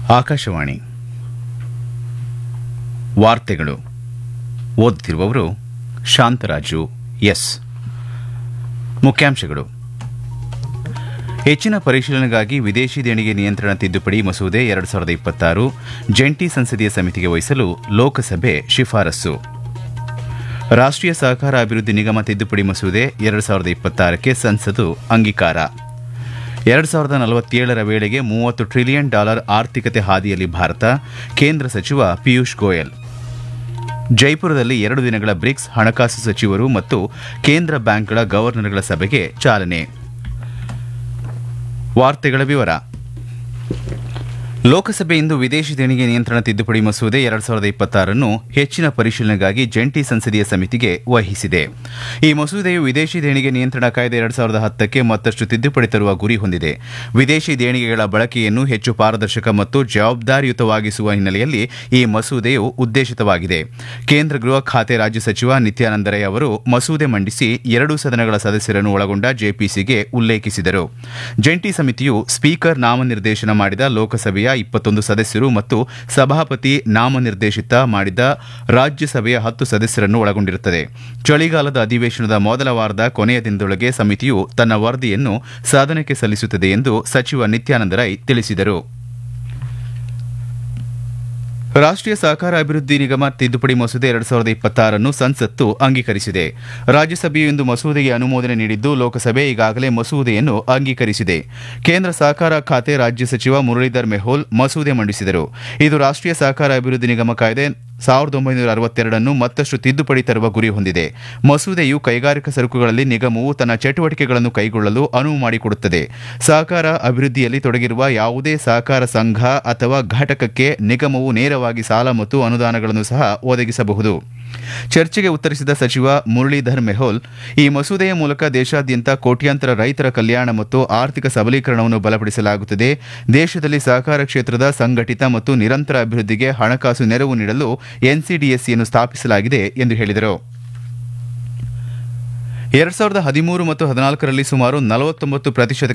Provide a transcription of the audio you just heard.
ಆಕಾಶವಾಣಿ ವಾರ್ತೆಗಳು ಓದುತ್ತಿರುವವರು ಶಾಂತರಾಜು ಎಸ್ ಮುಖ್ಯಾಂಶಗಳು ಹೆಚ್ಚಿನ ಪರಿಶೀಲನೆಗಾಗಿ ವಿದೇಶಿ ದೇಣಿಗೆ ನಿಯಂತ್ರಣ ತಿದ್ದುಪಡಿ ಮಸೂದೆ ಎರಡು ಸಾವಿರದ ಇಪ್ಪತ್ತಾರು ಜಂಟಿ ಸಂಸದೀಯ ಸಮಿತಿಗೆ ವಹಿಸಲು ಲೋಕಸಭೆ ಶಿಫಾರಸ್ಸು ರಾಷ್ಟ್ರೀಯ ಸಹಕಾರ ಅಭಿವೃದ್ಧಿ ನಿಗಮ ತಿದ್ದುಪಡಿ ಮಸೂದೆ ಎರಡು ಸಾವಿರದ ಇಪ್ಪತ್ತಾರಕ್ಕೆ ಸಂಸತ್ತು ಅಂಗೀಕಾರ ಎರಡು ಸಾವಿರದ ನಲವತ್ತೇಳರ ವೇಳೆಗೆ ಮೂವತ್ತು ಟ್ರಿಲಿಯನ್ ಡಾಲರ್ ಆರ್ಥಿಕತೆ ಹಾದಿಯಲ್ಲಿ ಭಾರತ ಕೇಂದ್ರ ಸಚಿವ ಪಿಯೂಷ್ ಗೋಯಲ್ ಜೈಪುರದಲ್ಲಿ ಎರಡು ದಿನಗಳ ಬ್ರಿಕ್ಸ್ ಹಣಕಾಸು ಸಚಿವರು ಮತ್ತು ಕೇಂದ್ರ ಬ್ಯಾಂಕ್ಗಳ ಗವರ್ನರ್ಗಳ ಸಭೆಗೆ ಚಾಲನೆ ವಾರ್ತೆಗಳ ವಿವರ ಲೋಕಸಭೆ ಇಂದು ವಿದೇಶಿ ದೇಣಿಗೆ ನಿಯಂತ್ರಣ ತಿದ್ದುಪಡಿ ಮಸೂದೆ ಎರಡು ಸಾವಿರದ ಇಪ್ಪತ್ತಾರನ್ನು ಹೆಚ್ಚಿನ ಪರಿಶೀಲನೆಗಾಗಿ ಜಂಟಿ ಸಂಸದೀಯ ಸಮಿತಿಗೆ ವಹಿಸಿದೆ ಈ ಮಸೂದೆಯು ವಿದೇಶಿ ದೇಣಿಗೆ ನಿಯಂತ್ರಣ ಕಾಯ್ದೆ ಎರಡು ಸಾವಿರದ ಹತ್ತಕ್ಕೆ ಮತ್ತಷ್ಟು ತಿದ್ದುಪಡಿ ತರುವ ಗುರಿ ಹೊಂದಿದೆ ವಿದೇಶಿ ದೇಣಿಗೆಗಳ ಬಳಕೆಯನ್ನು ಹೆಚ್ಚು ಪಾರದರ್ಶಕ ಮತ್ತು ಜವಾಬ್ದಾರಿಯುತವಾಗಿಸುವ ಹಿನ್ನೆಲೆಯಲ್ಲಿ ಈ ಮಸೂದೆಯು ಉದ್ದೇಶಿತವಾಗಿದೆ ಕೇಂದ್ರ ಗೃಹ ಖಾತೆ ರಾಜ್ಯ ಸಚಿವ ನಿತ್ಯಾನಂದ ರೈ ಅವರು ಮಸೂದೆ ಮಂಡಿಸಿ ಎರಡೂ ಸದನಗಳ ಸದಸ್ಯರನ್ನು ಒಳಗೊಂಡ ಜೆಪಿಸಿಗೆ ಉಲ್ಲೇಖಿಸಿದರು ಜಂಟಿ ಸಮಿತಿಯು ಸ್ಪೀಕರ್ ನಾಮನಿರ್ದೇಶನ ಮಾಡಿದ ಲೋಕಸಭೆಯ ಇಪ್ಪತ್ತೊಂದು ಸದಸ್ಯರು ಮತ್ತು ಸಭಾಪತಿ ನಾಮನಿರ್ದೇಶಿತ ಮಾಡಿದ ರಾಜ್ಯಸಭೆಯ ಹತ್ತು ಸದಸ್ಯರನ್ನು ಒಳಗೊಂಡಿರುತ್ತದೆ ಚಳಿಗಾಲದ ಅಧಿವೇಶನದ ಮೊದಲ ವಾರದ ಕೊನೆಯ ದಿನದೊಳಗೆ ಸಮಿತಿಯು ತನ್ನ ವರದಿಯನ್ನು ಸದನಕ್ಕೆ ಸಲ್ಲಿಸುತ್ತದೆ ಎಂದು ಸಚಿವ ನಿತ್ಯಾನಂದ ರೈ ತಿಳಿಸಿದರು ರಾಷ್ಟ್ರೀಯ ಸಹಕಾರ ಅಭಿವೃದ್ಧಿ ನಿಗಮ ತಿದ್ದುಪಡಿ ಮಸೂದೆ ಎರಡು ಸಾವಿರದ ಇಪ್ಪತ್ತಾರನ್ನು ಸಂಸತ್ತು ಅಂಗೀಕರಿಸಿದೆ ರಾಜ್ಯಸಭೆಯು ಇಂದು ಮಸೂದೆಗೆ ಅನುಮೋದನೆ ನೀಡಿದ್ದು ಲೋಕಸಭೆ ಈಗಾಗಲೇ ಮಸೂದೆಯನ್ನು ಅಂಗೀಕರಿಸಿದೆ ಕೇಂದ್ರ ಸಹಕಾರ ಖಾತೆ ರಾಜ್ಯ ಸಚಿವ ಮುರಳೀಧರ್ ಮೆಹೋಲ್ ಮಸೂದೆ ಮಂಡಿಸಿದರು ಇದು ರಾಷ್ಟ್ರೀಯ ಸಹಕಾರ ಅಭಿವೃದ್ಧಿ ನಿಗಮ ಕಾಯ್ದೆ ಸಾವಿರದ ಒಂಬೈನೂರ ಅರವತ್ತೆರಡನ್ನು ಮತ್ತಷ್ಟು ತಿದ್ದುಪಡಿ ತರುವ ಗುರಿ ಹೊಂದಿದೆ ಮಸೂದೆಯು ಕೈಗಾರಿಕಾ ಸರಕುಗಳಲ್ಲಿ ನಿಗಮವು ತನ್ನ ಚಟುವಟಿಕೆಗಳನ್ನು ಕೈಗೊಳ್ಳಲು ಅನುವು ಮಾಡಿಕೊಡುತ್ತದೆ ಸಹಕಾರ ಅಭಿವೃದ್ಧಿಯಲ್ಲಿ ತೊಡಗಿರುವ ಯಾವುದೇ ಸಹಕಾರ ಸಂಘ ಅಥವಾ ಘಟಕಕ್ಕೆ ನಿಗಮವು ನೇರವಾಗಿ ಸಾಲ ಮತ್ತು ಅನುದಾನಗಳನ್ನು ಸಹ ಒದಗಿಸಬಹುದು ಚರ್ಚೆಗೆ ಉತ್ತರಿಸಿದ ಸಚಿವ ಮುರಳೀಧರ್ ಮೆಹೋಲ್ ಈ ಮಸೂದೆಯ ಮೂಲಕ ದೇಶಾದ್ಯಂತ ಕೋಟ್ಯಾಂತರ ರೈತರ ಕಲ್ಯಾಣ ಮತ್ತು ಆರ್ಥಿಕ ಸಬಲೀಕರಣವನ್ನು ಬಲಪಡಿಸಲಾಗುತ್ತದೆ ದೇಶದಲ್ಲಿ ಸಹಕಾರ ಕ್ಷೇತ್ರದ ಸಂಘಟಿತ ಮತ್ತು ನಿರಂತರ ಅಭಿವೃದ್ಧಿಗೆ ಹಣಕಾಸು ನೆರವು ನೀಡಲು ಎನ್ಸಿಡಿಎಸ್ಸಿಯನ್ನು ಸ್ಥಾಪಿಸಲಾಗಿದೆ ಎಂದು ಹೇಳಿದರು ಎರಡ್ ಸಾವಿರದ ಹದಿಮೂರು ಮತ್ತು ಹದಿನಾಲ್ಕರಲ್ಲಿ ಸುಮಾರು ನಲವತ್ತೊಂಬತ್ತು ಪ್ರತಿಶತ